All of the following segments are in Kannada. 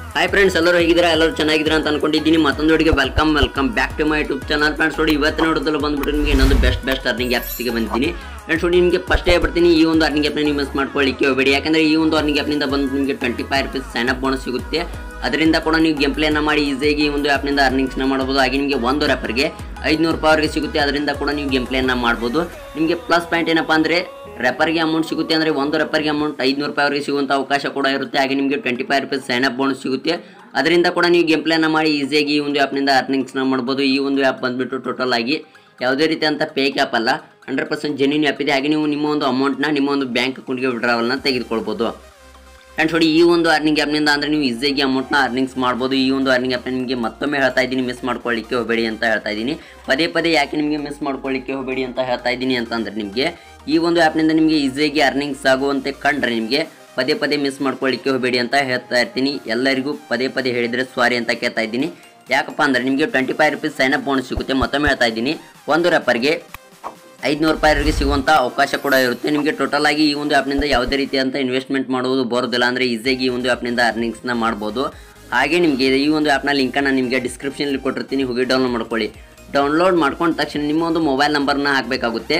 ಹಾಯ್ ಫ್ರೆಂಡ್ಸ್ ಎಲ್ಲರೂ ಹೇಗಿದ್ದೀರಾ ಎಲ್ಲರೂ ಚೆನ್ನಾಗಿದ್ದೀರಾ ಅಂತ ಅನ್ಕೊಂಡಿದ್ದೀನಿ ಮತ್ತೊಂದು ಹುಡುಗಿ welcome welcome back to my YouTube channel friends ನೋಡಿ ಇವತ್ತಿನ ನೋಡೋದ್ರಲ್ಲಿ ಬಂದ್ಬಿಟ್ಟು ನಿಮಗೆ ಇನ್ನೊಂದು ಬೆಸ್ಟ್ ಬೆಸ್ಟ್ ಅರ್ನಿಂಗ್ ಆ್ಯಪ್ಸ್ಗೆ ಬಂದಿದ್ದೀನಿ ಫ್ರೆಂಡ್ಸ್ ನೋಡಿ ನಿಮಗೆ ಫಸ್ಟ್ ಹೇಳ್ಬಿಡ್ತೀನಿ ಈ ಒಂದು ಅರ್ನಿಂಗ್ ಆ್ಯಪ್ನ ನೀವು ಮಿಸ್ ಮಾಡ್ಕೊಳ್ಳಿಕ್ಕೆ ಹೋಗಬೇಡಿ ಯಾಕಂದರೆ ಈ ಒಂದು ಅರ್ನಿಂಗ್ ಆ್ಯಪ್ನಿಂದ ಬಂದು ನಿಮಗೆ twenty five rupees sign up bonus ಸಿಗುತ್ತೆ ಅದರಿಂದ ಕೂಡ ನೀವು ಗೇಮ್ ಪ್ಲೇನ ಮಾಡಿ ಈಸಿಯಾಗಿ ಈ ಒಂದು ಆ್ಯಪ್ನಿಂದ ಅರ್ನಿಂಗ್ಸ್ನ ಮಾಡ್ಬೋದು ಹಾಗೆ ನಿಮಗೆ ಒಂದು ರ್ಯಾಪರ್ಗೆ ಐದುನೂರು ರೂಪಾಯಿವರೆಗೆ ಸಿಗುತ್ತೆ ಅದರಿಂದ ಕೂಡ ನೀವು ಗೇಮ್ ಪ್ಲೇನ ಮಾಡ್ಬೋದು ನಿಮಗೆ ಪ್ಲಸ್ ಪಾಯಿಂಟ್ ಏನಪ್ಪ ಅಂದರೆ ರೆಪರ್ಗೆ ಅಮೌಂಟ್ ಸಿಗುತ್ತೆ ಅಂದರೆ ಒಂದು ರೆಪರ್ಗೆ ಅಮೌಂಟ್ ಐದುನೂರು ರೂಪಾಯಿವರೆಗೆ ಸಿಗುವಂಥ ಅವಕಾಶ ಕೂಡ ಇರುತ್ತೆ ಹಾಗೆ ನಿಮಗೆ twenty five rupees sign up bonus ಸಿಗುತ್ತೆ ಅದರಿಂದ ಕೂಡ ನೀವು ಗೇಮ್ ಪ್ಲೇನ ಮಾಡಿ ಈಸಿಯಾಗಿ ಈ ಒಂದು ಆ್ಯಪ್ನಿಂದ ಅರ್ನಿಂಗ್ಸ್ನ ಮಾಡ್ಬೋದು ಈ ಒಂದು ಆ್ಯಪ್ ಬಂದುಬಿಟ್ಟು ಟೋಟಲ್ ಆಗಿ ಯಾವುದೇ ರೀತಿಯಂಥ ಫೇಕ್ ಆ್ಯಪ್ ಅಲ್ಲ ಹಂಡ್ರೆಡ್ ಪರ್ಸೆಂಟ್ ಜೆನ್ಯೂನ್ ಆ್ಯಪ್ ಇದೆ ಹಾಗೆ ನೀವು ನಿಮ್ಮ ಒಂದು ಅಮೌಂಟ್ನ ನಿಮ್ಮ ಒಂದು ಬ್ಯಾಂಕ್ ಅಕೌಂಟ್ಗೆ ವಿಡ್ರಾವಲ್ನ ತೆಗೆದುಕೊಳ್ಬೋದು ಫ್ರೆಂಡ್ಸ್ ನೋಡಿ ಈ ಒಂದು ಅರ್ನಿಂಗ್ ಆ್ಯಪ್ನಿಂದ ಅಂದರೆ ನೀವು ಈಸಿಯಾಗಿ ಅಮೌಂಟ್ನ ಅರ್ನಿಂಗ್ಸ್ ಮಾಡ್ಬೋದು ಈ ಒಂದು ಅರ್ನಿಂಗ್ ಆ್ಯಪ್ನ ನಿಮಗೆ ಮತ್ತೊಮ್ಮೆ ಹೇಳ್ತಾ ಇದ್ದೀನಿ ಮಿಸ್ ಮಾಡ್ಕೊಳ್ಳಿಕ್ಕೆ ಹೋಗಬೇಡಿ ಅಂತ ಹೇಳ್ತಾ ಇದ್ದೀನಿ ಪದೇ ಪದೇ ಯಾಕೆ ನಿಮಗೆ ಮಿಸ್ ಮಾಡ್ಕೊಳ್ಳಿಕ್ಕೆ ಹೋಗಬೇಡಿ ಅಂತ ಹೇಳ್ತಾ ಇದ್ದೀನಿ ಅಂತಂದರೆ ನಿಮಗೆ ಈ ಒಂದು ಆ್ಯಪ್ನಿಂದ ನಿಮಗೆ ಈಸಿಯಾಗಿ ಅರ್ನಿಂಗ್ಸ್ ಆಗುವಂತೆ ಕಂಡ್ರೆ ನಿಮಗೆ ಪದೇ ಪದೇ ಮಿಸ್ ಮಾಡ್ಕೊಳ್ಳಿಕ್ಕೆ ಹೋಗಬೇಡಿ ಅಂತ ಹೇಳ್ತಾ ಇರ್ತೀನಿ ಎಲ್ಲರಿಗೂ ಪದೇ ಪದೇ ಹೇಳಿದರೆ ಸಾರಿ ಅಂತ ಕೇಳ್ತಾ ಇದ್ದೀನಿ ಯಾಕಪ್ಪ ಅಂದರೆ ನಿಮಗೆ twenty five rupees sign up bonus ಸಿಗುತ್ತೆ ಮತ್ತೊಮ್ಮೆ ಹೇಳ್ತಾ ಇದ್ದೀನಿ ಒಂದು ರೆಪರ್ಗೆ ಐದುನೂರು ರೂಪಾಯಿವರೆಗೆ ಸಿಗುವಂಥ ಅವಕಾಶ ಕೂಡ ಇರುತ್ತೆ ನಿಮಗೆ ಟೋಟಲ್ ಆಗಿ ಈ ಒಂದು ಆ್ಯಪ್ನಿಂದ ಯಾವುದೇ ರೀತಿಯಂಥ ಇನ್ವೆಸ್ಟ್ಮೆಂಟ್ ಮಾಡುವುದು ಬರೋದಿಲ್ಲ ಅಂದರೆ ಈಸಿಯಾಗಿ ಈ ಒಂದು ಆ್ಯಪ್ನಿಂದ ಅರ್ನಿಂಗ್ಸ್ನ ಮಾಡ್ಬೋದು ಹಾಗೆ ನಿಮಗೆ ಈ ಒಂದು ಆ್ಯಪ್ನ ಲಿಂಕನ್ನು ನಿಮಗೆ ಡಿಸ್ಕ್ರಿಪ್ಷನಲ್ಲಿ ಕೊಟ್ಟಿರ್ತೀನಿ ಹೋಗಿ ಡೌನ್ಲೋಡ್ ಮಾಡ್ಕೊಳ್ಳಿ ಡೌನ್ಲೋಡ್ ಮಾಡ್ಕೊಂಡ ತಕ್ಷಣ ನಿಮ್ಮ ಒಂದು ಮೊಬೈಲ್ ನಂಬರ್ನ ಹಾಕಬೇಕಾಗುತ್ತೆ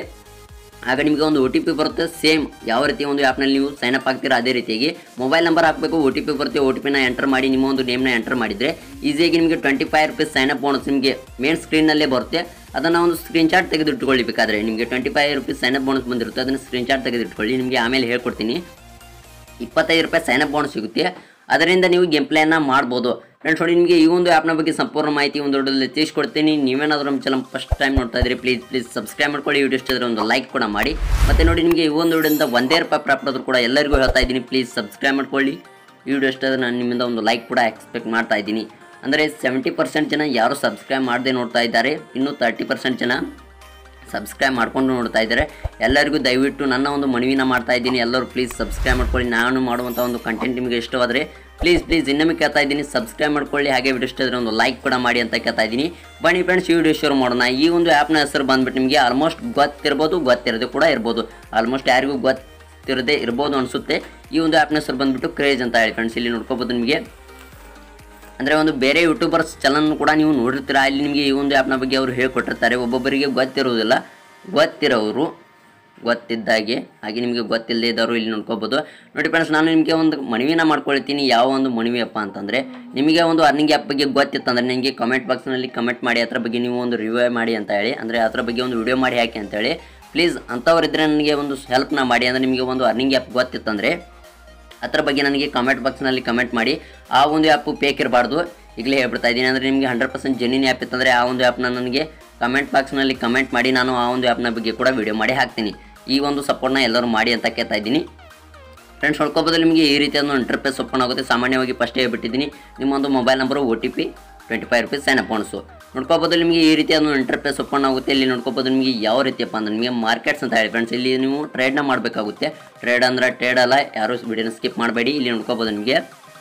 ಆಗ ನಿಮಗೆ ಒಂದು ಒ ಟಿ ಪಿ ಬರುತ್ತೆ ಸೇಮ್ ಯಾವ ರೀತಿ ಒಂದು ಆ್ಯಪ್ನಲ್ಲಿ ನೀವು ಸೈನ್ ಅಪ್ ಆಗ್ತೀರಾ ಅದೇ ರೀತಿಯಾಗಿ ಮೊಬೈಲ್ ನಂಬರ್ ಹಾಕಬೇಕು ಒ ಟಿ ಪಿ ಬರುತ್ತೆ ಒ ಟಿ ಪಿನ ಎಂಟರ್ ಮಾಡಿ ನಿಮ್ಮ ಒಂದು ನೇಮ್ನ ಎಂಟರ್ ಮಾಡಿದರೆ ಈಸಿಯಾಗಿ ನಿಮಗೆ twenty five rupees sign up bonus ನಿಮಗೆ ಮೇನ್ ಸ್ಕ್ರೀನಲ್ಲೇ ಬರುತ್ತೆ ಅದನ್ನು ಒಂದು ಸ್ಕ್ರೀನ್ಶಾಟ್ ತೆಗೆದಿಟ್ಕೊಳ್ಳಿ ಬೇಕಾದರೆ ನಿಮಗೆ twenty five rupees sign up bonus ಬಂದಿರುತ್ತೆ ಅದನ್ನು ಸ್ಕ್ರೀನ್ಶಾಟ್ ತೆಗೆದಿಟ್ಕೊಳ್ಳಿ ನಿಮಗೆ ಆಮೇಲೆ ಹೇಳ್ಕೊಡ್ತೀನಿ ಇಪ್ಪತ್ತೈದು ರೂಪಾಯಿ ಸೈನ್ ಅಪ್ ಬೋನಸ್ ಸಿಗುತ್ತೆ ಅದರಿಂದ ನೀವು ಗೇಮ್ ಪ್ಲೇನ ಮಾಡ್ಬೋದು ಫ್ರೆಂಡ್ಸ್ ನೋಡಿ ನಿಮಗೆ ಈ ಒಂದು ಆ್ಯಪ್ನ ಬಗ್ಗೆ ಸಂಪೂರ್ಣ ಮಾಹಿತಿ ಒಂದು ದೊಡ್ಡದಲ್ಲಿ ತಿಳಿಸ್ಕೊಡ್ತೀನಿ ನೀವೇನಾದರೂ ನಮ್ಮ ಚಾನಲ್ ಫಸ್ಟ್ ಟೈಮ್ ನೋಡ್ತಾ ಇದ್ರಿ ಪ್ಲೀಸ್ ಪ್ಲೀಸ್ ಸಬ್ಸ್ಕ್ರೈಬ್ ಮಾಡ್ಕೊಳ್ಳಿ ವಿಡಿಯೋ ಇಷ್ಟ ಇದ್ರೆ ಒಂದು ಲೈಕ್ ಕೂಡ ಮಾಡಿ ಮತ್ತು ನೋಡಿ ನಿಮಗೆ ಈ ಒಂದು ವಿಡಿಯೋದಿಂದ ಒಂದೇ ರೂಪಾಯಿ ಪ್ರಾಪ್ಟ್ ಆದರೂ ಕೂಡ ಎಲ್ಲರಿಗೂ ಹೇಳ್ತಾ ಇದ್ದೀನಿ ಪ್ಲೀಸ್ ಸಬ್ಸ್ಕ್ರೈಬ್ ಮಾಡ್ಕೊಳ್ಳಿ ಈ ವಿಡಿಯೋ ಇಷ್ಟ ಆದರೆ ನಾನು ನಿಮ್ಮಿಂದ ಒಂದು ಲೈಕ್ ಕೂಡ ಎಕ್ಸ್ಪೆಕ್ಟ್ ಮಾಡ್ತಾ ಇದ್ದೀನಿ ಅಂದರೆ ಸೆವೆಂಟಿ ಪರ್ಸೆಂಟ್ ಜನ ಯಾರು ಸಬ್ಸ್ಕ್ರೈಬ್ ಮಾಡದೆ ನೋಡ್ತಾ ಇದ್ದಾರೆ ಇನ್ನೂ ತರ್ಟಿ ಪರ್ಸೆಂಟ್ ಜನ ಸಬ್ಸ್ಕ್ರೈಬ್ ಮಾಡ್ಕೊಂಡು ನೋಡ್ತಾ ಇದ್ದಾರೆ ಎಲ್ಲರಿಗೂ ದಯವಿಟ್ಟು ನನ್ನ ಒಂದು ಮನವಿನ ಮಾಡ್ತಾ ಇದ್ದೀನಿ ಎಲ್ಲರೂ ಪ್ಲೀಸ್ ಸಬ್ಸ್ಕ್ರೈಬ್ ಮಾಡ್ಕೊಳ್ಳಿ ನಾನು ಮಾಡುವಂಥ ಒಂದು ಕಂಟೆಂಟ್ ನಿಮಗೆ ಇಷ್ಟವಾದರೆ ಪ್ಲೀಸ್ ಪ್ಲೀಸ್ ಇನ್ನೊಮ್ಮೆ ಕೇಳ್ತಾ ಇದ್ದೀನಿ ಸಬ್ಸ್ಕ್ರೈಬ್ ಮಾಡ್ಕೊಳ್ಳಿ ಹಾಗೆ ವಿಡಿಯೋ ಇಷ್ಟ ಇದ್ರೆ ಒಂದು ಲೈಕ್ ಕೂಡ ಮಾಡಿ ಅಂತ ಕೇಳ್ತಾ ಇದ್ದೀನಿ ಬನ್ನಿ ಫ್ರೆಂಡ್ಸ್ ಈ ವಿಡಿಯೋ ಶೇರ್ ಮಾಡೋಣ ಈ ಒಂದು ಆ್ಯಪ್ನ ಹೆಸರು ಬಂದ್ಬಿಟ್ಟು ನಿಮಗೆ ಆಲ್ಮೋಸ್ಟ್ ಗೊತ್ತಿರ್ಬೋದು ಗೊತ್ತಿರದೆ ಕೂಡ ಇರ್ಬೋದು ಆಲ್ಮೋಸ್ಟ್ ಯಾರಿಗೂ ಗೊತ್ತಿರದೇ ಇರ್ಬೋದು ಅನಿಸುತ್ತೆ ಈ ಒಂದು ಆ್ಯಪ್ನ ಹೆಸರು ಬಂದ್ಬಿಟ್ಟು ಕ್ರೇಜ್ ಅಂತ ಹೇಳಿ ಫ್ರೆಂಡ್ಸ್ ಇಲ್ಲಿ ನೋಡ್ಕೋಬೋದು ನಿಮಗೆ ಅಂದರೆ ಒಂದು ಬೇರೆ ಯೂಟ್ಯೂಬರ್ಸ್ ಚಾನಲ್ ಕೂಡ ನೀವು ನೋಡಿರ್ತೀರಾ ಅಲ್ಲಿ ನಿಮಗೆ ಈ ಒಂದು ಆ್ಯಪ್ನ ಬಗ್ಗೆ ಅವರು ಹೇಳ್ಕೊಟ್ಟಿರ್ತಾರೆ ಒಬ್ಬೊಬ್ಬರಿಗೆ ಗೊತ್ತಿರುವುದಿಲ್ಲ ಗೊತ್ತಿರೋರು ಗೊತ್ತಿದ್ದಾಗೆ ಹಾಗೆ ನಿಮಗೆ ಗೊತ್ತಿಲ್ಲದೆ ಇದ್ದವರು ಇಲ್ಲಿ ನೋಡ್ಕೋಬೋದು ನೋಡಿ ಫ್ರೆಂಡ್ಸ್ ನಾನು ನಿಮಗೆ ಒಂದು ಮನವಿನ ಮಾಡ್ಕೊಳ್ತೀನಿ ಯಾವ ಒಂದು ಮನವಿ ಅಪ್ಪ ಅಂತಂದರೆ ನಿಮಗೆ ಒಂದು ಅರ್ನಿಂಗ್ ಆ್ಯಪ್ ಬಗ್ಗೆ ಗೊತ್ತಿತ್ತಂದರೆ ನಿಮಗೆ ಕಮೆಂಟ್ ಬಾಕ್ಸ್ನಲ್ಲಿ ಕಮೆಂಟ್ ಮಾಡಿ ಅದ್ರ ಬಗ್ಗೆ ನೀವು ಒಂದು ರಿವ್ಯೂ ಮಾಡಿ ಅಂತ ಹೇಳಿ ಅಂದರೆ ಅದ್ರ ಬಗ್ಗೆ ಒಂದು ವಿಡಿಯೋ ಮಾಡಿ ಹಾಕಿ ಅಂತೇಳಿ ಪ್ಲೀಸ್ ಅಂಥವ್ರಿದ್ರೆ ನನಗೆ ಒಂದು ಹೆಲ್ಪ್ನ ಮಾಡಿ ಅಂದರೆ ನಿಮಗೆ ಒಂದು ಅರ್ನಿಂಗ್ ಆ್ಯಪ್ ಗೊತ್ತಿತ್ತಂದರೆ ಅದ್ರ ಬಗ್ಗೆ ನನಗೆ ಕಮೆಂಟ್ ಬಾಕ್ಸ್ನಲ್ಲಿ ಕಮೆಂಟ್ ಮಾಡಿ ಆ ಒಂದು ಆ್ಯಪು ಫೇಕ್ ಇರಬಾರ್ದು ಈಗಲೇ ಹೇಳ್ಬಿಡ್ತಾ ಇದ್ದೀನಿ ಅಂದರೆ ನಿಮಗೆ ಹಂಡ್ರೆಡ್ ಪರ್ಸೆಂಟ್ ಜೆನ್ಯೂನ್ ಆ್ಯಪ್ ಇತ್ತಂದರೆ ಆ ಒಂದು ಆ್ಯಪ್ನ ನನಗೆ ಕಮೆಂಟ್ ಬಾಕ್ಸ್ನಲ್ಲಿ ಕಮೆಂಟ್ ಮಾಡಿ ನಾನು ಆ ಒಂದು ಆ್ಯಪ್ನ ಬಗ್ಗೆ ಕೂಡ ವಿಡಿಯೋ ಮಾಡಿ ಹಾಕ್ತೀನಿ ಈ ಒಂದು ಸಪೋರ್ಟ್ನ ಎಲ್ಲರೂ ಮಾಡಿ ಅಂತ ಕೇಳ್ತಾ ಇದ್ದೀನಿ ಫ್ರೆಂಡ್ಸ್ ಹೊಡ್ಕೋಬೋದು ನಿಮಗೆ ಈ ರೀತಿಯ ಒಂದು ಇಂಟರ್ಫೇಸ್ ಓಪನ್ ಆಗುತ್ತೆ ಸಾಮಾನ್ಯವಾಗಿ ಫಸ್ಟೇ ಹೇಳ್ಬಿಟ್ಟಿದ್ದೀನಿ ನಿಮ್ಮ ಒಂದು mobile number O T P twenty five rupees sign ಅಪೌಂಟ್ಸು ನೋಡ್ಕೋಬೋದು ನಿಮಗೆ ಈ ರೀತಿಯ ಒಂದು ಇಂಟರ್ಫೇಸ್ ಓಪನ್ ಆಗುತ್ತೆ ಇಲ್ಲಿ ನೋಡ್ಕೋಬೋದು ನಿಮಗೆ ಯಾವ ರೀತಿಯಪ್ಪ ಅಂದ್ರೆ ನಿಮಗೆ ಮಾರ್ಕೆಟ್ಸ್ ಅಂತ ಹೇಳಿ ಫ್ರೆಂಡ್ಸ್ ಇಲ್ಲಿ ನೀವು ಟ್ರೇಡ್ನ ಮಾಡಬೇಕಾಗುತ್ತೆ ಟ್ರೇಡ್ ಅಂದ್ರೆ ಟ್ರೇಡ್ ಅಲ್ಲ ಯಾರು ವಿಡಿಯೋನ ಸ್ಕಿಪ್ ಮಾಡಬೇಡಿ ಇಲ್ಲಿ ನೋಡ್ಕೋಬೋದು ನಿಮಗೆ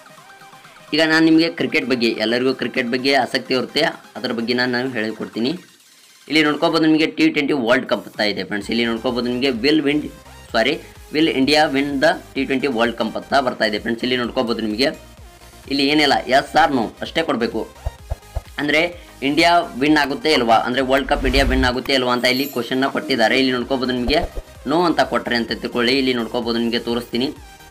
ಈಗ ನಾನು ನಿಮಗೆ ಕ್ರಿಕೆಟ್ ಬಗ್ಗೆ ಎಲ್ಲರಿಗೂ ಕ್ರಿಕೆಟ್ ಬಗ್ಗೆ ಆಸಕ್ತಿ ಇರುತ್ತೆ ಅದರ ಬಗ್ಗೆ ನಾನು ನಾನು ಹೇಳಿಕೊಡ್ತೀನಿ ಇಲ್ಲಿ ನೋಡ್ಕೋಬೋದು ನಿಮಗೆ ಟಿ ಟ್ವೆಂಟಿ ವರ್ಲ್ಡ್ ಕಪ್ ಅಂತ ಇದೆ ಫ್ರೆಂಡ್ಸ್ ಇಲ್ಲಿ ನೋಡ್ಕೋಬೋದು ನಿಮಗೆ will win sorry will India win the T twenty world cup ಅಂತ ಬರ್ತಾ ಇದೆ ಫ್ರೆಂಡ್ಸ್ ಇಲ್ಲಿ ನೋಡ್ಕೋಬೋದು ನಿಮಗೆ ಇಲ್ಲಿ ಏನಿಲ್ಲ ಎಸ್ ಆರ್ ನೋ ಅಷ್ಟೇ ಕೊಡಬೇಕು ಅಂದರೆ ಇಂಡಿಯಾ ವಿನ್ ಆಗುತ್ತೆ ಇಲ್ವಾ ಅಂದರೆ ವರ್ಲ್ಡ್ ಕಪ್ ಇಂಡಿಯಾ ವಿನ್ ಆಗುತ್ತೆ ಇಲ್ವಾ ಅಂತ ಇಲ್ಲಿ ಕ್ವಶನ್ನ ಕೊಟ್ಟಿದ್ದಾರೆ ಇಲ್ಲಿ ನೋಡ್ಕೋಬೋದು ನಿಮಗೆ ನೋ ಅಂತ ಕೊಟ್ಟರೆ ಅಂತ ತಿಳ್ಕೊಳ್ಳಿ ಇಲ್ಲಿ ನೋಡ್ಕೋಬೋದು ನಿಮಗೆ ತೋರಿಸ್ತೀನಿ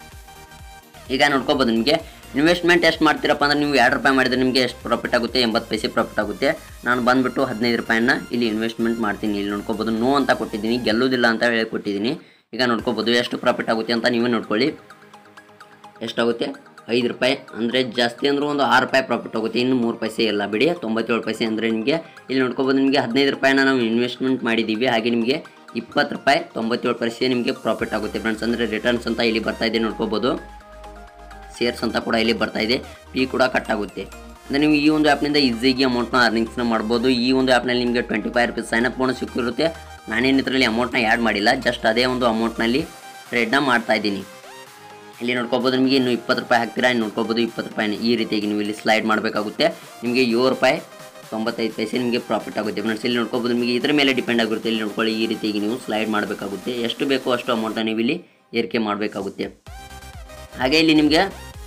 ಈಗ ನೋಡ್ಕೋಬೋದು ನಿಮಗೆ ಇನ್ವೆಸ್ಟ್ಮೆಂಟ್ ಎಷ್ಟು ಮಾಡ್ತೀರಪ್ಪ ಅಂದರೆ ನೀವು ಎರಡು ರೂಪಾಯಿ ಮಾಡಿದರೆ ನಿಮಗೆ ಎಷ್ಟು ಪ್ರಾಫಿಟ್ ಆಗುತ್ತೆ ಎಂಬತ್ತು ಪೈಸೆ ಪ್ರಾಫಿಟ್ ಆಗುತ್ತೆ ನಾನು ಬಂದುಬಿಟ್ಟು ಹದಿನೈದು ರೂಪಾಯಿನ ಇಲ್ಲಿ ಇನ್ವೆಸ್ಟ್ಮೆಂಟ್ ಮಾಡ್ತೀನಿ ಇಲ್ಲಿ ನೋಡ್ಕೋಬೋದು ನೋ ಅಂತ ಕೊಟ್ಟಿದ್ದೀನಿ ಗೆಲ್ಲೋದಿಲ್ಲ ಅಂತ ಹೇಳಿ ಕೊಟ್ಟಿದ್ದೀನಿ ಈಗ ನೋಡ್ಕೋಬೋದು ಎಷ್ಟು ಪ್ರಾಫಿಟ್ ಆಗುತ್ತೆ ಅಂತ ನೀವೇ ನೋಡ್ಕೊಳ್ಳಿ ಎಷ್ಟಾಗುತ್ತೆ ಐದು ರೂಪಾಯಿ ಅಂದರೆ ಜಾಸ್ತಿ ಅಂದರೂ ಒಂದು ಆರು ರೂಪಾಯಿ ಪ್ರಾಫಿಟ್ ಆಗುತ್ತೆ ಇನ್ನು ಮೂರು ಪೈಸೆ ಇಲ್ಲ ಬಿಡಿ ತೊಂಬತ್ತೇಳು ಪೈಸೆ ಅಂದರೆ ನಿಮಗೆ ಇಲ್ಲಿ ನೋಡ್ಕೋಬೋದು ನಿಮಗೆ ಹದಿನೈದು ರೂಪಾಯಿನ ನಾವು ಇನ್ವೆಸ್ಟ್ಮೆಂಟ್ ಮಾಡಿದ್ದೀವಿ ಹಾಗೆ ನಿಮಗೆ ಇಪ್ಪತ್ತು ರೂಪಾಯಿ ತೊಂಬತ್ತೇಳು ಪೈಸೆ ನಿಮಗೆ ಪ್ರಾಫಿಟ್ ಆಗುತ್ತೆ ಫ್ರೆಂಡ್ಸ್ ಅಂದರೆ ರಿಟರ್ನ್ಸ್ ಅಂತ ಇಲ್ಲಿ ಬರ್ತಾ ಇದೆ ನೋಡ್ಕೋಬೋದು ಶೇರ್ಸ್ ಅಂತ ಕೂಡ ಇಲ್ಲಿ ಬರ್ತಾ ಇದೆ ಪಿ ಕೂಡ ಕಟ್ ಆಗುತ್ತೆ ಅಂದರೆ ನೀವು ಈ ಒಂದು ಆ್ಯಪ್ನಿಂದ ಈಸಿಯಾಗಿ ಅಮೌಂಟ್ನ ಅರ್ನಿಂಗ್ಸ್ನ ಮಾಡ್ಬೋದು ಈ ಒಂದು ಆ್ಯಪ್ನಲ್ಲಿ ನಿಮಗೆ twenty five rupees sign up bonus ಸಿಕ್ಕಿರುತ್ತೆ ನಾನೇನು ಇದರಲ್ಲಿ ಅಮೌಂಟ್ನ ಆ್ಯಡ್ ಮಾಡಿಲ್ಲ ಜಸ್ಟ್ ಅದೇ ಒಂದು ಅಮೌಂಟ್ನಲ್ಲಿ ಟ್ರೇಡ್ನ ಮಾಡ್ತಾ ಇದ್ದೀನಿ ಇಲ್ಲಿ ನೋಡ್ಕೋಬೋದು ನಿಮಗೆ ಇನ್ನು ಇಪ್ಪತ್ತು ರೂಪಾಯಿ ಹಾಕ್ತೀರಾ ಇನ್ನು ನೋಡ್ಕೋಬೋದು ಇಪ್ಪತ್ತು ರೂಪಾಯಿನ ಈ ರೀತಿಯಾಗಿ ನೀವು ಇಲ್ಲಿ ಸ್ಲೈಡ್ ಮಾಡಬೇಕಾಗುತ್ತೆ ನಿಮಗೆ ಏಳು ರೂಪಾಯಿ ತೊಂಬತ್ತೈದು ಪೈಸೆ ನಿಮಗೆ ಪ್ರಾಫಿಟ್ ಆಗುತ್ತೆ ಫ್ರೆಂಡ್ಸ್ ಇಲ್ಲಿ ನೋಡ್ಕೋಬೋದು ನಿಮಗೆ ಇದ್ರ ಮೇಲೆ ಡಿಪೆಂಡ್ ಆಗಿರುತ್ತೆ ಇಲ್ಲಿ ನೋಡ್ಕೊಳ್ಳಿ ಈ ರೀತಿಯಾಗಿ ನೀವು ಸ್ಲೈಡ್ ಮಾಡಬೇಕಾಗುತ್ತೆ ಎಷ್ಟು ಬೇಕೋ ಅಷ್ಟು ಅಮೌಂಟನ್ನು ನೀವು ಇಲ್ಲಿ ಏರಿಕೆ ಮಾಡಬೇಕಾಗುತ್ತೆ ಹಾಗೆ ಇಲ್ಲಿ ನಿಮಗೆ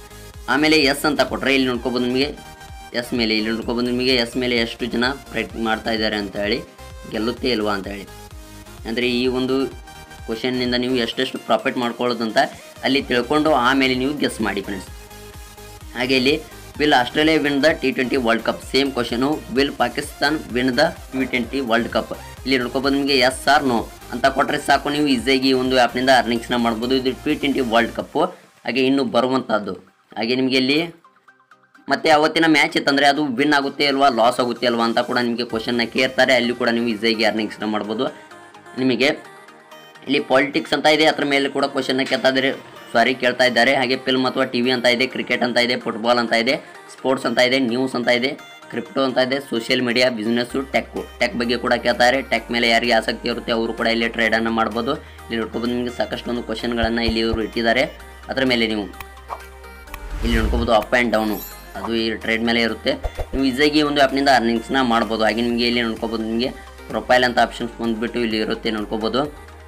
ಆಮೇಲೆ ಎಸ್ ಅಂತ ಕೊಟ್ಟರೆ ಇಲ್ಲಿ ನೋಡ್ಕೊಬೋದು ನಿಮಗೆ ಎಸ್ ಮೇಲೆ ಇಲ್ಲಿ ನೋಡ್ಕೊಬೋದು ನಿಮಗೆ ಎಸ್ ಮೇಲೆ ಎಷ್ಟು ಜನ ಪ್ರಯತ್ನ ಮಾಡ್ತಾ ಇದ್ದಾರೆ ಅಂತ ಹೇಳಿ ಗೆಲ್ಲುತ್ತೆ ಇಲ್ವಾ ಅಂತ ಹೇಳಿ ಅಂದರೆ ಈ ಒಂದು ಕ್ವಶನ್ನಿಂದ ನೀವು ಎಷ್ಟೆಷ್ಟು ಪ್ರಾಫಿಟ್ ಮಾಡ್ಕೊಳ್ಳೋದು ಅಂತ ಅಲ್ಲಿ ತಿಳ್ಕೊಂಡು ಆಮೇಲೆ ನೀವು ಗೆಸ್ ಮಾಡಿ ಫ್ರೆಂಡ್ಸ್ ಹಾಗೆ ಇಲ್ಲಿ will Australia win the T twenty world cup same question will Pakistan win the T twenty world cup ಇಲ್ಲಿ ನೋಡ್ಕೊಬೋದು ನಿಮಗೆ ಎಸ್ ಆರ್ ನೋ ಅಂತ ಕೊಟ್ಟರೆ ಸಾಕು ನೀವು ಈಸಿಯಾಗಿ ಈ ಒಂದು ಆ್ಯಪ್ನಿಂದ ಅರ್ನಿಂಗ್ಸ್ನ ಮಾಡ್ಬೋದು ಇದು ಟಿ ಟ್ವೆಂಟಿ ವರ್ಲ್ಡ್ ಕಪ್ಪು ಹಾಗೆ ಇನ್ನು ಬರುವಂಥದ್ದು ಹಾಗೆ ನಿಮಗೆ ಇಲ್ಲಿ ಮತ್ತೆ ಅವತ್ತಿನ ಮ್ಯಾಚ್ ಇತ್ತಂದರೆ ಅದು ವಿನ್ ಆಗುತ್ತೆ ಅಲ್ವಾ ಲಾಸ್ ಆಗುತ್ತೆ ಅಲ್ವಾ ಅಂತ ಕೂಡ ನಿಮಗೆ ಕ್ವಶನ್ನ ಕೇಳ್ತಾರೆ ಅಲ್ಲಿ ಕೂಡ ನೀವು ಈಸಿಯಾಗಿ ಅರ್ನಿಂಗ್ಸ್ನ ಮಾಡ್ಬೋದು ನಿಮಗೆ ಇಲ್ಲಿ ಪಾಲಿಟಿಕ್ಸ್ ಅಂತ ಇದೆ ಅದ್ರ ಮೇಲೆ ಕೂಡ ಕ್ವಶನ್ನ ಕೇಳ್ತಾ ಇದ್ದಾರೆ ಸಾರಿ ಕೇಳ್ತಾ ಇದ್ದಾರೆ ಹಾಗೆ ಫಿಲ್ಮ್ ಅಥವಾ ಟಿ ವಿ ಅಂತ ಇದೆ ಕ್ರಿಕೆಟ್ ಅಂತ ಇದೆ ಫುಟ್ಬಾಲ್ ಅಂತ ಇದೆ ಸ್ಪೋರ್ಟ್ಸ್ ಅಂತ ಇದೆ ನ್ಯೂಸ್ ಅಂತ ಇದೆ ಕ್ರಿಪ್ಟೋ ಅಂತ ಇದೆ social media business tech tech ಬಗ್ಗೆ ಕೂಡ ಕೇಳ್ತಾರೆ ಟೆಕ್ ಮೇಲೆ ಯಾರಿಗೆ ಆಸಕ್ತಿ ಇರುತ್ತೆ ಅವರು ಕೂಡ ಇಲ್ಲಿ ಟ್ರೇಡನ್ನು ಮಾಡ್ಬೋದು ಇಲ್ಲಿ ನೋಡ್ಕೊಬೋದು ನಿಮಗೆ ಸಾಕಷ್ಟು ಒಂದು ಕ್ವಶನ್ಗಳನ್ನು ಇಲ್ಲಿ ಇವರು ಇಟ್ಟಿದ್ದಾರೆ ಅದರ ಮೇಲೆ ನೀವು ಇಲ್ಲಿ ನೋಡ್ಕೋಬೋದು ಅಪ್ ಆ್ಯಂಡ್ ಡೌನು ಅದು ಈ ಟ್ರೇಡ್ ಮೇಲೆ ಇರುತ್ತೆ ನೀವು ಈಸಿಯಾಗಿ ಒಂದು ಆ್ಯಪ್ನಿಂದ ಅರ್ನಿಂಗ್ಸ್ನ ಮಾಡ್ಬೋದು ಹಾಗೆ ನಿಮಗೆ ಇಲ್ಲಿ ನೋಡ್ಕೋಬೋದು ನಿಮಗೆ ಪ್ರೊಫೈಲ್ ಅಂತ ಆಪ್ಷನ್ಸ್ ಬಂದುಬಿಟ್ಟು ಇಲ್ಲಿ ಇರುತ್ತೆ ನೋಡ್ಕೋಬೋದು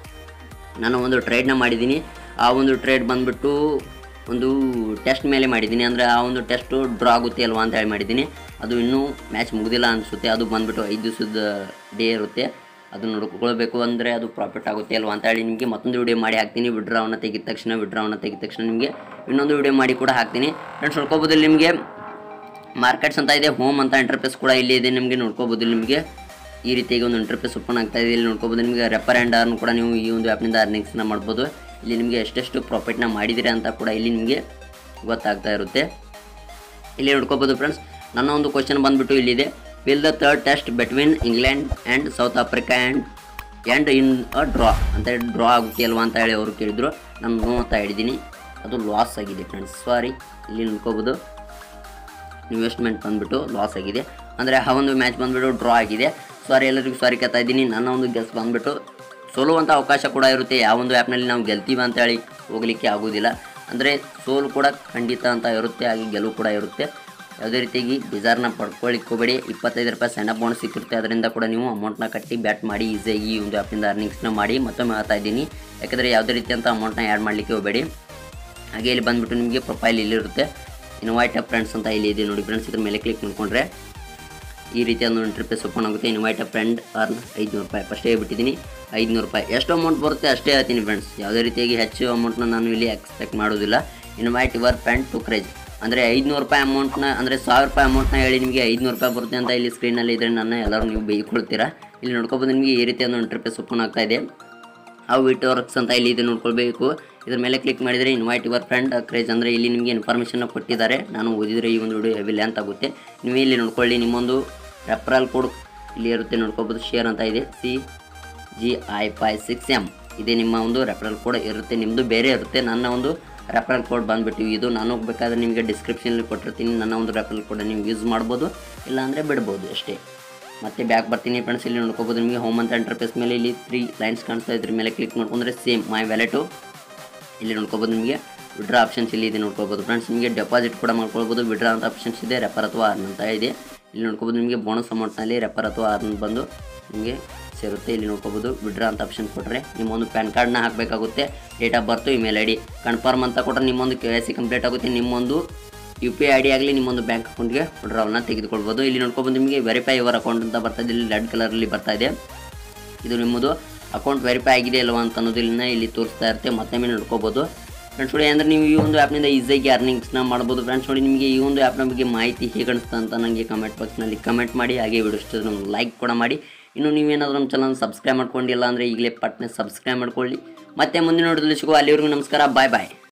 ನಾನು ಒಂದು ಟ್ರೇಡ್ನ ಮಾಡಿದ್ದೀನಿ ಆ ಒಂದು ಟ್ರೇಡ್ ಬಂದುಬಿಟ್ಟು ಒಂದು ಟೆಸ್ಟ್ ಮೇಲೆ ಮಾಡಿದ್ದೀನಿ ಅಂದರೆ ಆ ಒಂದು ಟೆಸ್ಟು ಡ್ರಾ ಆಗುತ್ತೆ ಅಲ್ವಾ ಅಂತ ಹೇಳಿ ಮಾಡಿದ್ದೀನಿ ಅದು ಇನ್ನೂ ಮ್ಯಾಚ್ ಮುಗಿದಿಲ್ಲ ಅನಿಸುತ್ತೆ ಅದು ಬಂದುಬಿಟ್ಟು ಐದು ದಿವಸದ ಡೇ ಇರುತ್ತೆ ಅದು ನೋಡ್ಕೊಳ್ಬೇಕು ಅಂದರೆ ಅದು ಪ್ರಾಫಿಟ್ ಆಗುತ್ತೆ ಅಲ್ವಾ ಅಂತ ಹೇಳಿ ನಿಮಗೆ ಮತ್ತೊಂದು ವಿಡಿಯೋ ಮಾಡಿ ಹಾಕ್ತೀನಿ ವಿಡ್ರಾವನ್ನ ತೆಗಿದ ತಕ್ಷಣ ವಿಡ್ರಾವನ್ನ ತೆಗಿದ ತಕ್ಷಣ ನಿಮಗೆ ಇನ್ನೊಂದು ವಿಡಿಯೋ ಮಾಡಿ ಕೂಡ ಹಾಕ್ತೀನಿ ಫ್ರೆಂಡ್ಸ್ ನೋಡ್ಕೋಬೋದು ಇಲ್ಲಿ ನಿಮಗೆ ಮಾರ್ಕೆಟ್ಸ್ ಅಂತ ಇದೆ ಹೋಮ್ ಅಂತ ಇಂಟರ್ಫೇಸ್ ಕೂಡ ಇಲ್ಲಿ ಇದೆ ನಿಮಗೆ ನೋಡ್ಕೋಬೋದು ನಿಮಗೆ ಈ ರೀತಿಯಾಗಿ ಒಂದು ಇಂಟರ್ಫೇಸ್ ಓಪನ್ ಆಗ್ತಾ ಇದೆ ಇಲ್ಲಿ ನೋಡ್ಕೋಬೋದು ನಿಮಗೆ ರೆಫರ್ ಆ್ಯಂಡ್ ಅರ್ನ್ ಕೂಡ ನೀವು ಈ ಒಂದು ಆ್ಯಪ್ನಿಂದ ಅರ್ನಿಂಗ್ಸ್ನ ಮಾಡ್ಬೋದು ಇಲ್ಲಿ ನಿಮಗೆ ಎಷ್ಟೆಷ್ಟು ಪ್ರಾಫಿಟ್ನ ಮಾಡಿದಿರಿ ಅಂತ ಕೂಡ ಇಲ್ಲಿ ನಿಮಗೆ ಗೊತ್ತಾಗ್ತಾ ಇರುತ್ತೆ ಇಲ್ಲಿ ನೋಡ್ಕೋಬೋದು ಫ್ರೆಂಡ್ಸ್ ನನ್ನ ಒಂದು ಕ್ವಶನ್ ಬಂದುಬಿಟ್ಟು ಇಲ್ಲಿದೆ will the third test between England and South Africa and and in a draw ಅಂತ ಹೇಳಿ ಡ್ರಾ ಆಗುತ್ತೆ ಅಲ್ವಾ ಅಂತ ಹೇಳಿ ಅವರು ಕೇಳಿದ್ರು ನಾನು ನೋ ಅಂತ ಹೇಳಿದ್ದೀನಿ ಅದು ಲಾಸ್ ಆಗಿದೆ ಫ್ರೆಂಡ್ಸ್ ಸಾರಿ ಇಲ್ಲಿ ನೋಡ್ಕೋಬೋದು ಇನ್ವೆಸ್ಟ್ಮೆಂಟ್ ಬಂದುಬಿಟ್ಟು ಲಾಸ್ ಆಗಿದೆ ಅಂದರೆ ಆ ಒಂದು ಮ್ಯಾಚ್ ಬಂದುಬಿಟ್ಟು ಡ್ರಾ ಆಗಿದೆ ಸಾರಿ ಎಲ್ಲರಿಗೂ ಸಾರಿ ಕೇಳ್ತಾ ಇದ್ದೀನಿ ನನ್ನ ಒಂದು ಗೆಸ್ ಬಂದುಬಿಟ್ಟು ಸೋಲುವಂಥ ಅವಕಾಶ ಕೂಡ ಇರುತ್ತೆ ಯಾವ ಒಂದು ಆ್ಯಪ್ನಲ್ಲಿ ನಾವು ಗೆಲ್ತೀವಿ ಅಂತ ಹೇಳಿ ಹೋಗಲಿಕ್ಕೆ ಆಗೋದಿಲ್ಲ ಅಂದರೆ ಸೋಲು ಕೂಡ ಖಂಡಿತ ಅಂತ ಇರುತ್ತೆ ಹಾಗೆ ಗೆಲುವು ಕೂಡ ಇರುತ್ತೆ ಯಾವುದೇ ರೀತಿಯಾಗಿ ಬೇಜಾರನ್ನ ಪಡ್ಕೊಳ್ಳಿಕ್ಕೆ ಹೋಗಬೇಡಿ ಇಪ್ಪತ್ತೈದು ರೂಪಾಯಿ ಸಣ್ಣ ಬೋನಸ್ ಸಿಕ್ಕಿರುತ್ತೆ ಅದರಿಂದ ಕೂಡ ನೀವು ಅಮೌಂಟ್ನ ಕಟ್ಟಿ ಬ್ಯಾಟ್ ಮಾಡಿ ಈಸಿಯಾಗಿ ಈ ಒಂದು ಆ್ಯಪಿಂದ ಅರ್ನಿಂಗ್ಸ್ನ ಮಾಡಿ ಮತ್ತೊಮ್ಮೆ ಹೇಳ್ತಾ ಇದ್ದೀನಿ ಯಾಕಂದರೆ ಯಾವುದೇ ರೀತಿಯಂಥ ಅಮೌಂಟ್ನ ಆ್ಯಡ್ ಮಾಡಲಿಕ್ಕೆ ಹೋಗಬೇಡಿ ಹಾಗೆ ಇಲ್ಲಿ ಬಂದುಬಿಟ್ಟು ನಿಮಗೆ ಪ್ರೊಫೈಲ್ ಇಲ್ಲಿರುತ್ತೆ ಇನ್ವೈಟ್ ಅ ಫ್ರೆಂಡ್ಸ್ ಅಂತ ಇಲ್ಲಿ ಇದೆ ನೋಡಿ ಫ್ರೆಂಡ್ಸ್ ಇದ್ರ ಮೇಲೆ ಕ್ಲಿಕ್ ಮಾಡ್ಕೊಂಡ್ರೆ ಈ ರೀತಿಯ ಒಂದು ಇಂಟರ್ಫೇಸ್ ಓಪನ್ ಆಗುತ್ತೆ ಇನ್ವೈಟ್ ಅ ಫ್ರೆಂಡ್ ಅರ್ನ್ ಐದುನೂರು ರೂಪಾಯಿ ಫಸ್ಟೇ ಹೇಳ್ಬಿಟ್ಟಿದ್ದೀನಿ ಐದುನೂರು ರೂಪಾಯಿ ಎಷ್ಟು ಅಮೌಂಟ್ ಬರುತ್ತೆ ಅಷ್ಟೇ ಹೇಳ್ತೀನಿ ಫ್ರೆಂಡ್ಸ್ ಯಾವುದೇ ರೀತಿಯಾಗಿ ಹೆಚ್ಚು ಅಮೌಂಟ್ನ ನಾನು ಇಲ್ಲಿ ಎಕ್ಸ್ಪೆಕ್ಟ್ ಮಾಡೋದಿಲ್ಲ invite your friend to craze ಅಂದರೆ ಐದುನೂರು ರೂಪಾಯಿ ಅಮೌಂಟ್ನ ಅಂದರೆ ಸಾವಿರ ರೂಪಾಯಿ ಅಮೌಂಟ್ನ ಹೇಳಿ ನಿಮಗೆ ಐದುನೂರು ರೂಪಾಯಿ ಬರುತ್ತೆ ಅಂತ ಇಲ್ಲಿ ಸ್ಕ್ರೀನಲ್ಲಿ ಇದ್ರೆ ನನ್ನ ಎಲ್ಲರೂ ನೀವು ಬೈಕೊಳ್ತೀರಾ ಇಲ್ಲಿ ನೋಡ್ಕೊಬೋದು ನಿಮಗೆ ಈ ರೀತಿಯ ಒಂದು ಇಂಟರ್ಫೇಸ್ ಓಪನ್ ಆಗ್ತಾ ಇದೆ ಅವು ಇಟ್ ವರ್ಕ್ಸ್ ಅಂತ ಇಲ್ಲಿ ಇದೆ ನೋಡ್ಕೊಳ್ಬೇಕು ಇದ್ರ ಮೇಲೆ ಕ್ಲಿಕ್ ಮಾಡಿದರೆ ಇನ್ವೈಟ್ ಯುವರ್ ಫ್ರೆಂಡ್ ಕ್ರೇಜ್ ಅಂದರೆ ಇಲ್ಲಿ ನಿಮಗೆ ಇನ್ಫಾರ್ಮೇಷನ್ನ ಕೊಟ್ಟಿದ್ದಾರೆ ನಾನು ಓದಿದರೆ ಈ ಒಂದು ವಿಡಿಯೋ ಹೆವಿ ಲೆಂತ್ ಆಗುತ್ತೆ ನೀವು ಇಲ್ಲಿ ನೋಡ್ಕೊಳ್ಳಿ ನಿಮ್ಮೊಂದು ರೆಫರಲ್ ಕೋಡ್ ಇಲ್ಲಿ ಇರುತ್ತೆ ನೋಡ್ಕೋಬೋದು ಶೇರ್ ಅಂತ ಇದೆ ಸಿ ಜಿ ಐ ಫೈ ಸಿಕ್ಸ್ ಎಮ್ ಇದೆ ನಿಮ್ಮ ಒಂದು ರೆಫರಲ್ ಕೋಡ್ ಇರುತ್ತೆ ನಿಮ್ಮದು ಬೇರೆ ಇರುತ್ತೆ ನನ್ನ ಒಂದು ರೆಫರಲ್ ಕೋಡ್ ಬಂದುಬಿಟ್ಟು ಇದು ನಾನು ಬೇಕಾದ್ರೆ ನಿಮಗೆ ಡಿಸ್ಕ್ರಿಪ್ಷನಲ್ಲಿ ಕೊಟ್ಟಿರ್ತೀನಿ ನನ್ನ ಒಂದು ರೆಫರಲ್ ಕೋಡ್ ನೀವು ಯೂಸ್ ಮಾಡ್ಬೋದು ಇಲ್ಲಾಂದರೆ ಬಿಡ್ಬೋದು ಅಷ್ಟೇ ಮತ್ತೆ ಬ್ಯಾಕ್ ಬರ್ತೀನಿ ಫ್ರೆಂಡ್ಸ್ ಇಲ್ಲಿ ನೋಡ್ಕೋಬೋದು ನಿಮಗೆ ಹೋಮ್ ಅಂತ ಇಂಟರ್ಫೇಸ್ ಮೇಲೆ ಇಲ್ಲಿ ತ್ರೀ ಲೈನ್ಸ್ ಕಾಣಿಸ್ತಾ ಇದ್ರ ಮೇಲೆ ಕ್ಲಿಕ್ ಮಾಡ್ಕೊಂಡ್ರೆ ಸೇಮ್ ಮೈ ವ್ಯಾಲೆಟು ಇಲ್ಲಿ ನೋಡ್ಕೋಬೋದು ನಿಮಗೆ ವಿಡ್ರಾ ಆಪ್ಷನ್ಸ್ ಇಲ್ಲಿ ಇದೆ ನೋಡ್ಕೋಬೋದು ಫ್ರೆಂಡ್ಸ್ ನಿಮಗೆ ಡೆಪಾಸಿಟ್ ಕೂಡ ಮಾಡ್ಕೊಳ್ಬೋದು ವಿಡ್ರಾ ಅಂತ ಆಪ್ಷನ್ಸ್ ಇದೆ ರೆಫರ್ ಅಥವಾ ಅರ್ನ್ ಅಂತ ಇದೆ ಇಲ್ಲಿ ನೋಡ್ಕೋಬೋದು ನಿಮಗೆ ಬೋನಸ್ ಅಮೌಂಟ್ನಲ್ಲಿ ರೆಫರ್ ಅಥವಾ ಅರ್ನ್ ಬಂದು ನಿಮಗೆ ಸೇರುತ್ತೆ ಇಲ್ಲಿ ನೋಡ್ಕೋಬೋದು ವಿಡ್ರಾ ಅಂತ ಆಪ್ಷನ್ ಕೊಟ್ಟರೆ ನಿಮ್ಮೊಂದು ಪ್ಯಾನ್ ಕಾರ್ಡ್ನ ಹಾಕಬೇಕಾಗುತ್ತೆ date of birth email I D confirm ಅಂತ ಕೊಟ್ಟರೆ ನಿಮ್ಮೊಂದು ಕೆ ವೈ ಸಿ ಕಂಪ್ಲೀಟ್ ಆಗುತ್ತೆ ನಿಮ್ಮೊಂದು U P I I D ಆಗಲಿ ನಿಮ್ಮೊಂದು ಬ್ಯಾಂಕ್ ಅಕೌಂಟ್ಗೆ ವಿಡ್ರಾವಲ್ನ ತೆಗೆದುಕೊಳ್ಬೋದು ಇಲ್ಲಿ ನೋಡ್ಕೊಬೋದು ನಿಮಗೆ ವೆರಿಫೈ ಯುವರ್ ಅಕೌಂಟ್ ಅಂತ ಬರ್ತಾ ಇದೆ ಇಲ್ಲಿ ರೆಡ್ ಕಲರಲ್ಲಿ ಬರ್ತಾ ಇದೆ ಇದು ನಿಮ್ಮದು ಅಕೌಂಟ್ ವೆರಿಫೈ ಆಗಿದೆ ಅಲ್ವಾ ಅಂತ ಅನ್ನೋದಿಲ್ಲ ಇಲ್ಲಿ ತೋರಿಸ್ತಾ ಇರುತ್ತೆ ಮತ್ತೊಮ್ಮೆ ನೋಡ್ಕೋಬೋದು ಫ್ರೆಂಡ್ಸ್ ನೋಡಿ ಅಂದರೆ ನೀವು ಈ ಒಂದು ಆ್ಯಪ್ನಿಂದ ಈಸಿಯಾಗಿ ಅರ್ನಿಂಗ್ಸ್ನ ಮಾಡ್ಬೋದು ಫ್ರೆಂಡ್ಸ್ ನೋಡಿ ನಿಮಗೆ ಈ ಒಂದು ಆ್ಯಪ್ನ ಬಗ್ಗೆ ಮಾಹಿತಿ ಹೇಗೆ ಅನಿಸ್ತಾ ಅಂತ ನನಗೆ ಕಮೆಂಟ್ ಬಾಕ್ಸ್ನಲ್ಲಿ ಕಮೆಂಟ್ ಮಾಡಿ ಹಾಗೆ ವಿಡಿಯೋ ಇಷ್ಟ ನಮ್ಗೆ ಲೈಕ್ ಕೂಡ ಮಾಡಿ ಇನ್ನು ನೀವೇನಾದರೂ ನಮ್ಮ ಚಾನಲ್ ಸಬ್ಸ್ಕ್ರೈಬ್ ಮಾಡ್ಕೊಂಡಿಲ್ಲ ಅಂದರೆ ಈಗಲೇ ಪಟ್ನೆ ಸಬ್ಸ್ಕ್ರೈಬ್ ಮಾಡ್ಕೊಳ್ಳಿ ಮತ್ತೆ ಮುಂದಿನ ನೋಡಿದಲ್ಲಿ ಸಿಗುವ ಅಲ್ಲಿವರೆಗೂ ನಮಸ್ಕಾರ ಬಾಯ್ ಬಾಯ್